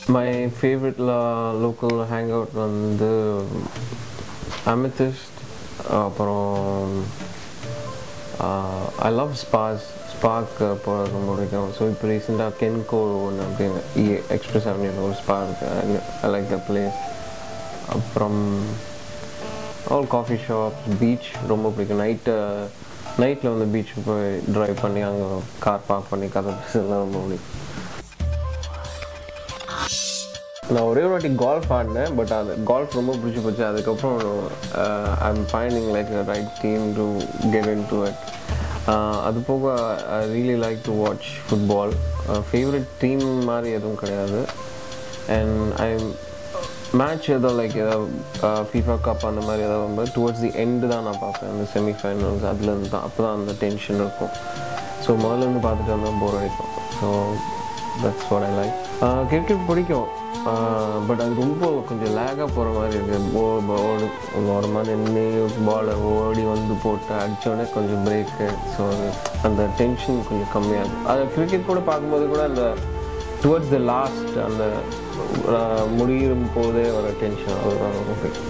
My favourite local hangout வந்து Amethyst அப்புறம் I love ஸ்பாஸ் spark போக ரொம்ப பிடிக்கும் ஸோ இப்போ ரீசெண்டாக கென்கோ ஒன்று அப்படின்னு எக்ஸ்பிரஸ் அவென்யூவில் ஒரு ஸ்பா இருக்குது ஐ லைக் த பிளேஸ் அப்புறம் ஆல் காஃபி ஷாப் பீச் ரொம்ப பிடிக்கும் நைட்டு நைட்டில் வந்து பீச்சுக்கு போய் ட்ரைவ் பண்ணி அங்கே கார் பார்க் பண்ணி கதை பேசுறதுலாம் ரொம்ப பிடிக்கும் நான் ஒரே ஒரு வாட்டி கால்ஃப் ஆடினேன் பட் அது கால்ஃப் ரொம்ப பிடிச்சி போச்சு அதுக்கப்புறம் I am finding like right team to get into it அது போக I really like to watch football favourite team மாதிரி எதுவும் கிடையாது அண்ட் ஐ மேட்ச் ஏதோ லைக் ஏதோ ஃபீஃபா கப் அந்த மாதிரி ஏதாவது வரும்போது டுவர்ட்ஸ் தி எண்டு தான் நான் பார்ப்பேன் அந்த செமிஃபைனல்ஸ் அதுலேருந்து தான் அப்போ தான் அந்த டென்ஷன் இருக்கும் ஸோ முதல்லேருந்து பார்த்துட்டு வந்தால் போர் அடிக்கும் so that's what I like cricket பிடிக்கும் பட் அது ரொம்ப கொஞ்சம் லேகாக போகிற மாதிரி இருக்குது போ ஓடு ஒரு மாதிரி நின்று பாலை ஓடி வந்து போட்டு அடித்தோடனே கொஞ்சம் பிரேக்கு ஸோ அந்த டென்ஷன் கொஞ்சம் கம்மியாகுது அது கிரிக்கெட் கூட பார்க்கும்போது கூட அந்த டுவர்ட்ஸ் த லாஸ்ட் அந்த முடியும் போதே வர டென்ஷன் அதுதான் ரொம்ப பிடிக்கும்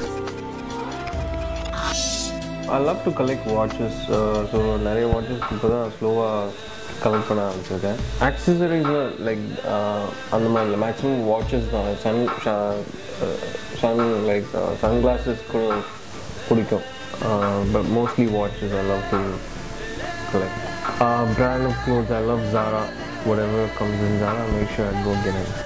I love to collect watches so நிறைய வாட்சஸ் இப்போ தான் ஸ்லோவாக கலெக்ட் பண்ண ஆரம்பிச்சிருக்கேன் ஆக்சசரிஸில் லைக் அந்த மாதிரி இல்லை மேக்ஸிமம் வாட்சஸ் தான் sun sun like sunglasses கூட பிடிக்கும் but mostly watches I love to collect brand of clothes I love Zara whatever comes in Zara, make sure I go get it.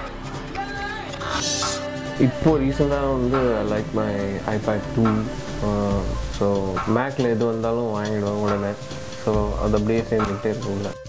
இப்போ ரீசெண்டாக வந்து I like my iPad too so மேக்கில் எது வந்தாலும் வாங்கிடுவேன் உடனே ஸோ அது அப்படியே சேர்ந்துக்கிட்டே இருக்கும்ல